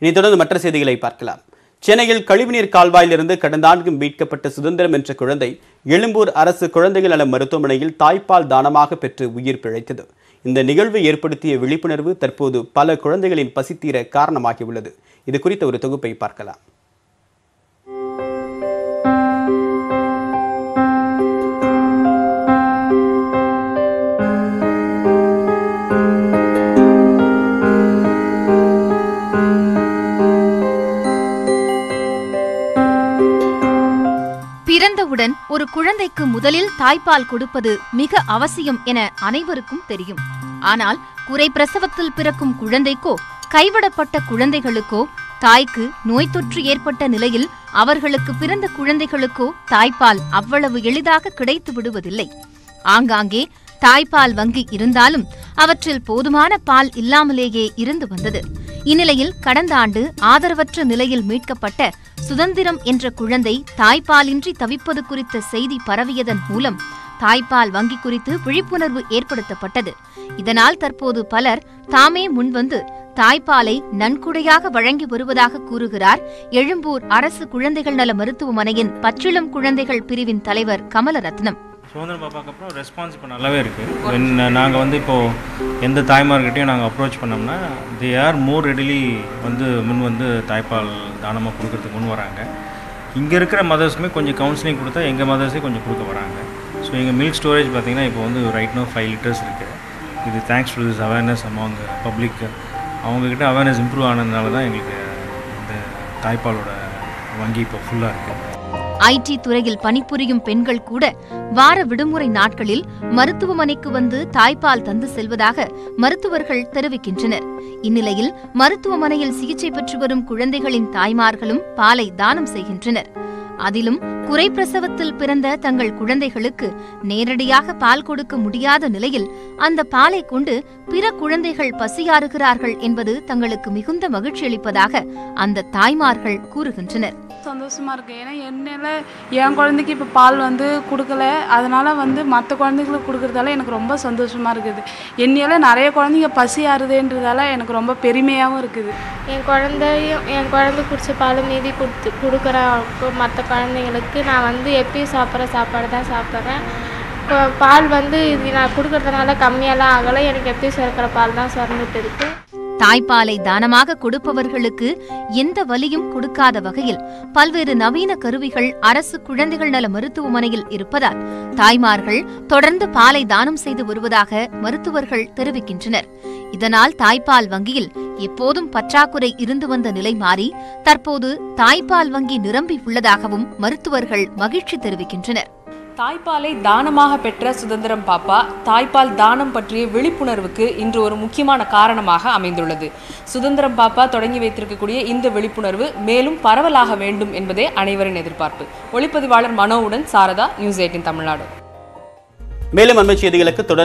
இனி தொடர்ந்து மற்ற செய்திகளை பார்க்கலாம் சென்னையில் கழிவுநீர் கால்வாயிலிருந்து கடந்த ஆண்டு மீட்கப்பட்ட சுதந்திரம் என்ற குழந்தை எழும்பூர் அரசு குழந்தைகள் நல மருத்துவமனையில் தாய்ப்பால் தானமாக பெற்று உயிர் பிழைத்தது இந்த நிகழ்வு ஏற்படுத்திய விழிப்புணர்வு தற்போது பல குழந்தைகளின் பசித்தீர காரணமாகியுள்ளது இது குறித்த ஒரு தொகுப்பை பார்க்கலாம் பிறந்தவுடன் ஒரு குழந்தைக்கு முதலில் தாய்ப்பால் கொடுப்பது மிக அவசியம் என அனைவருக்கும் தெரியும் ஆனால் குறை பிரசவத்தில் பிறக்கும் குழந்தைக்கோ கைவிடப்பட்ட குழந்தைகளுக்கோ தாய்க்கு நோய் தொற்று ஏற்பட்ட நிலையில் அவர்களுக்கு பிறந்த குழந்தைகளுக்கோ தாய்ப்பால் அவ்வளவு எளிதாக கிடைத்து விடுவதில்லை ஆங்காங்கே தாய்ப்பால் வங்கி இருந்தாலும் அவற்றில் போதுமான பால் இல்லாமலேயே இருந்து வந்தது இந்நிலையில் கடந்த ஆண்டு ஆதரவற்ற நிலையில் மீட்கப்பட்ட சுதந்திரம் என்ற குழந்தை தாய்ப்பாலின்றி தவிப்பது குறித்த செய்தி பரவியதன் மூலம் தாய்ப்பால் வங்கி குறித்து விழிப்புணர்வு ஏற்படுத்தப்பட்டது இதனால் தற்போது பலர் தாமே முன்வந்து தாய்ப்பாலை நன்கொடையாக வழங்கி வருவதாக கூறுகிறார் எழும்பூர் அரசு குழந்தைகள் நல மருத்துவமனையின் பச்சிளம் குழந்தைகள் பிரிவின் தலைவர் கமலரத்னம் சுதந்திர பாப்பாக்கு அப்புறம் ரெஸ்பான்ஸ் இப்போ நல்லாவே இருக்குது நாங்கள் வந்து இப்போது எந்த தாய்மார்கிட்டையும் நாங்கள் அப்ரோச் பண்ணோம்னா தே ஆர் மோர் ரெடிலி வந்து முன் வந்து தாய்ப்பால் தானமாக கொடுக்கறதுக்கு முன் வராங்க இங்கே இருக்கிற மதர்ஸ்க்குமே கொஞ்சம் கவுன்சிலிங் கொடுத்தா எங்கள் மதர்ஸே கொஞ்சம் கொடுக்க வராங்க ஸோ எங்கள் மில்க் ஸ்டோரேஜ் பார்த்திங்கன்னா இப்போ வந்து ரைட் நோ ஃபைவ் லிட்டர்ஸ் இருக்குது இது thanks to this awareness among public அவங்கக்கிட்ட அவேர்னஸ் இம்ப்ரூவ் ஆனதுனால தான் எங்களுக்கு இந்த தாய்ப்பாலோட வங்கி இப்போ ஃபுல்லாக இருக்குது ஐடி துறையில் பணிபுரியும் பெண்கள் கூட வார விடுமுறை நாட்களில் மருத்துவமனைக்கு வந்து தாய்ப்பால் தந்து செல்வதாக மருத்துவர்கள் தெரிவிக்கின்றனர் இந்நிலையில் மருத்துவமனையில் சிகிச்சை பெற்று வரும் குழந்தைகளின் தாய்மார்களும் பாலை தானம் செய்கின்றனர் அதிலும் குறை பிரசவத்தில் பிறந்த தங்கள் குழந்தைகளுக்கு நேரடியாக பால் கொடுக்க முடியாத நிலையில் அந்த பாலை கொண்டு பிற குழந்தைகள் பசியாறுகிறார்கள் என்பது தங்களுக்கு மிகுந்த மகிழ்ச்சி அளிப்பதாக அந்த தாய்மார்கள் கூறுகின்றனர் சந்தோஷமா இருக்கு ஏன்னா என்னால என் குழந்தைக்கு இப்போ பால் வந்து கொடுக்கல அதனால வந்து மற்ற குழந்தைங்களுக்கு கொடுக்கறதால எனக்கு ரொம்ப சந்தோஷமா இருக்குது என்னையால நிறைய குழந்தைங்க பசி ஆறுதுன்றதால எனக்கு ரொம்ப பெருமையாகவும் இருக்குது என் குழந்தையும் என் குழந்தை குடிச்ச பால் மீதி கொடுத்து கொடுக்குற மற்ற குழந்தைங்களுக்கு நான் வந்து எப்பயும் சாப்பிட்ற சாப்பாடு தான் சாப்பிட்றேன் இப்போ பால் வந்து இது நான் கொடுக்கறதுனால கம்மியெல்லாம் ஆகலை எனக்கு எப்பயும் சுரக்கிற பால் தான் சுரந்துட்டு இருக்கு தாய்ப்பாலை தானமாக கொடுப்பவர்களுக்கு எந்த வலியும் கொடுக்காத வகையில் பல்வேறு நவீன கருவிகள் அரசு குழந்தைகள் நல மருத்துவமனையில் இருப்பதால் தாய்மார்கள் தொடர்ந்து பாலை தானம் செய்து வருவதாக மருத்துவர்கள் தெரிவிக்கின்றனர் இதனால் தாய்ப்பால் வங்கியில் எப்போதும் பற்றாக்குறை இருந்து வந்த நிலை மாறி தற்போது தாய்ப்பால் வங்கி நிரம்பி உள்ளதாகவும் மருத்துவர்கள் மகிழ்ச்சி தெரிவிக்கின்றனர் தாய்ப்பாலை தானமாக பெற்ற சுதந்திரம் பாப்பா தாய்ப்பால் தானம் பற்றிய விழிப்புணர்வுக்கு இன்று ஒரு முக்கியமான காரணமாக அமைந்துள்ளது சுதந்திரம் பாப்பா தொடங்கி வைத்திருக்கக்கூடிய இந்த விழிப்புணர்வு மேலும் பரவலாக வேண்டும் என்பதே அனைவரின் எதிர்பார்ப்பு ஒளிப்பதிவாளர் மனோவுடன் சாரதா நியூஸ் எயிட்டின் தமிழ்நாடு மேலும் அண்மை செய்திகளுக்கு தொடர்ந்து